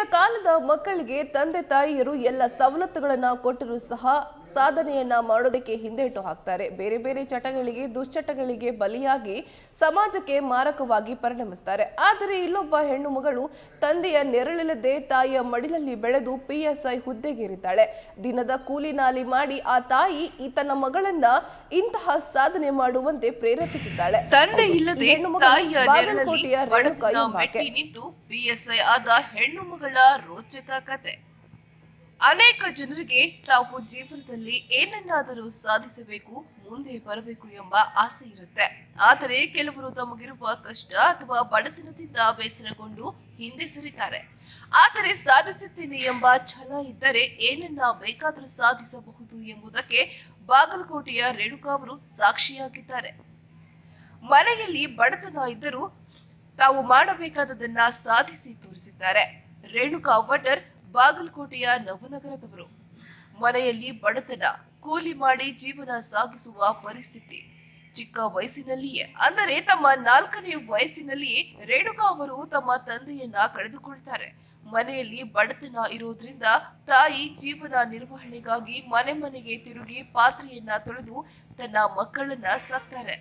ಕಾಲದ ಮಕ್ಕಳಿಗೆ ತಂದೆ ತಾಯಿಯರು ಎಲ್ಲ ಸವಲತ್ತುಗಳನ್ನ ಕೊಟ್ಟರೂ ಸಹ ಸಾಧನೆಯನ್ನ ಮಾಡೋದಕ್ಕೆ ಹಿಂದೇಟು ಹಾಕ್ತಾರೆ ಬೇರೆ ಬೇರೆ ಚಟಗಳಿಗೆ ದುಶ್ಚಟಗಳಿಗೆ ಬಲಿಯಾಗಿ ಸಮಾಜಕ್ಕೆ ಮಾರಕವಾಗಿ ಪರಿಣಮಿಸ್ತಾರೆ ಆದರೆ ಇಲ್ಲೊಬ್ಬ ಹೆಣ್ಣು ಮಗಳು ತಂದೆಯ ನೆರಳಿಲ್ಲದೆ ತಾಯಿಯ ಮಡಿಲಲ್ಲಿ ಬೆಳೆದು ಪಿಎಸ್ಐ ಹುದ್ದೆಗೇರಿದ್ದಾಳೆ ದಿನದ ಕೂಲಿ ನಾಲಿ ಮಾಡಿ ಆ ತಾಯಿ ಈ ತನ್ನ ಮಗಳನ್ನ ಇಂತಹ ಸಾಧನೆ ಮಾಡುವಂತೆ ಪ್ರೇರೇಪಿಸಿದ್ದಾಳೆ ತಂದೆ ಹೌದು, ಇಲ್ಲದೆ ಈ ಹೆಣ್ಣು ಮಗಳು ತಾಯಿಯ ನೆರಳಲ್ಲಿ ಬಾಗಲಕೋಟೆಯ ರೇಣುಕಾ ಬಡತನ ಎಂಬಾಕೆ. ಮೆಟ್ಟಿ ನಿಂತು ಪಿಎಸ್ಐ ಆದ ಹೆಣ್ಣು ಮಗಳ ರೋಚಕ ಕತೆ ಅನೇಕ ಜನರಿಗೆ ತಾವು ಜೀವನದಲ್ಲಿ ಏನನ್ನಾದರೂ ಸಾಧಿಸಬೇಕು ಮುಂದೆ ಬರಬೇಕು ಎಂಬ ಆಸೆ ಇರುತ್ತೆ ಆದರೆ ಕೆಲವರು ತಮಗಿರುವ ಕಷ್ಟ ಅಥವಾ ಬಡತನದಿಂದ ಬೇಸರಗೊಂಡು ಹಿಂದೆ ಸರಿತಾರೆ ಆದರೆ ಸಾಧಿಸುತ್ತೇನೆ ಎಂಬ ಛಲ ಇದ್ದರೆ ಏನನ್ನ ಬೇಕಾದರೂ ಸಾಧಿಸಬಹುದು ಎಂಬುದಕ್ಕೆ ಬಾಗಲಕೋಟೆಯ ರೇಣುಕಾ ಅವರು ಸಾಕ್ಷಿಯಾಗಿದ್ದಾರೆ ಮನೆಯಲ್ಲಿ ಬಡತನ ಇದ್ದರೂ ತಾವು ಮಾಡಬೇಕಾದದನ್ನ ಸಾಧಿಸಿ ತೋರಿಸಿದ್ದಾರೆ ರೇಣುಕಾ ವಟರ್ ಬಾಗಲಕೋಟೆಯ ನವನಗರದವರು ಮನೆಯಲ್ಲಿ ಬಡತನ ಕೂಲಿ ಮಾಡಿ ಜೀವನ ಸಾಗಿಸುವ ಪರಿಸ್ಥಿತಿ ಚಿಕ್ಕ ವಯಸ್ಸಿನಲ್ಲಿಯೇ ಅಂದರೆ ತಮ್ಮ ನಾಲ್ಕನೇ ವಯಸ್ಸಿನಲ್ಲಿಯೇ ರೇಣುಕಾ ಅವರು ತಮ್ಮ ತಂದೆಯನ್ನ ಕಳೆದುಕೊಳ್ತಾರೆ ಮನೆಯಲ್ಲಿ ಬಡತನ ಇರೋದ್ರಿಂದ ತಾಯಿ ಜೀವನ ನಿರ್ವಹಣೆಗಾಗಿ ಮನೆ ಮನೆಗೆ ತಿರುಗಿ ಪಾತ್ರೆಯನ್ನ ತೊಳೆದು ತನ್ನ ಮಕ್ಕಳನ್ನ ಸಾಕ್ತಾರೆ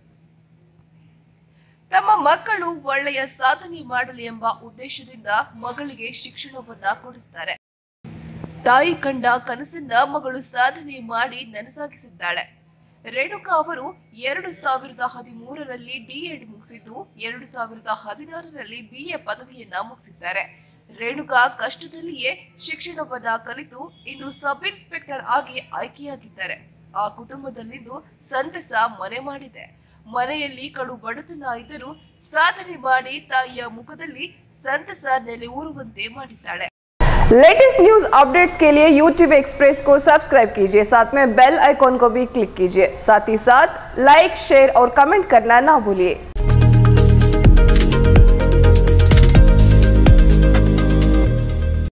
ತಮ್ಮ ಮಕ್ಕಳು ಒಳ್ಳೆಯ ಸಾಧನೆ ಮಾಡಲಿ ಎಂಬ ಉದ್ದೇಶದಿಂದ ಮಗಳಿಗೆ ಶಿಕ್ಷಣವನ್ನ ಕೊಡಿಸ್ತಾರೆ ತಾಯಿ ಕಂಡ ಕನಸನ್ನ ಮಗಳು ಸಾಧನೆ ಮಾಡಿ ನನಸಾಗಿಸಿದ್ದಾಳೆ ರೇಣುಕಾ ಅವರು ಎರಡು ಸಾವಿರದ ಹದಿಮೂರರಲ್ಲಿ ಡಿಎಡ್ ಮುಗಿಸಿದ್ದು ಎರಡು ಸಾವಿರದ ಹದಿನಾರರಲ್ಲಿ ಬಿಎ ಪದವಿಯನ್ನ ಮುಗಿಸಿದ್ದಾರೆ ರೇಣುಕಾ ಕಷ್ಟದಲ್ಲಿಯೇ ಶಿಕ್ಷಣವನ್ನ ಕಲಿತು ಇಂದು ಸಬ್ ಇನ್ಸ್ಪೆಕ್ಟರ್ ಆಗಿ ಆಯ್ಕೆಯಾಗಿದ್ದಾರೆ ಆ ಕುಟುಂಬದಲ್ಲಿಂದು ಸಂತಸ ಮನೆ ಮಾಡಿದೆ ಮನೆಯಲ್ಲಿ ಕಡು ಬಡತನ ಇದ್ದರೂ ಸಾಧನೆ ಮಾಡಿ ತಾಯಿಯ ಮುಖದಲ್ಲಿ ಸಂತಸ ನೆಲೆ ಊರುವಂತೆ ಮಾಡಿದ್ದಾಳೆ लेटेस्ट न्यूज अपडेट्स के लिए YouTube एक्सप्रेस को सब्सक्राइब कीजिए साथ में बेल आइकॉन को भी क्लिक कीजिए साथ ही साथ लाइक शेयर और कमेंट करना ना भूलिए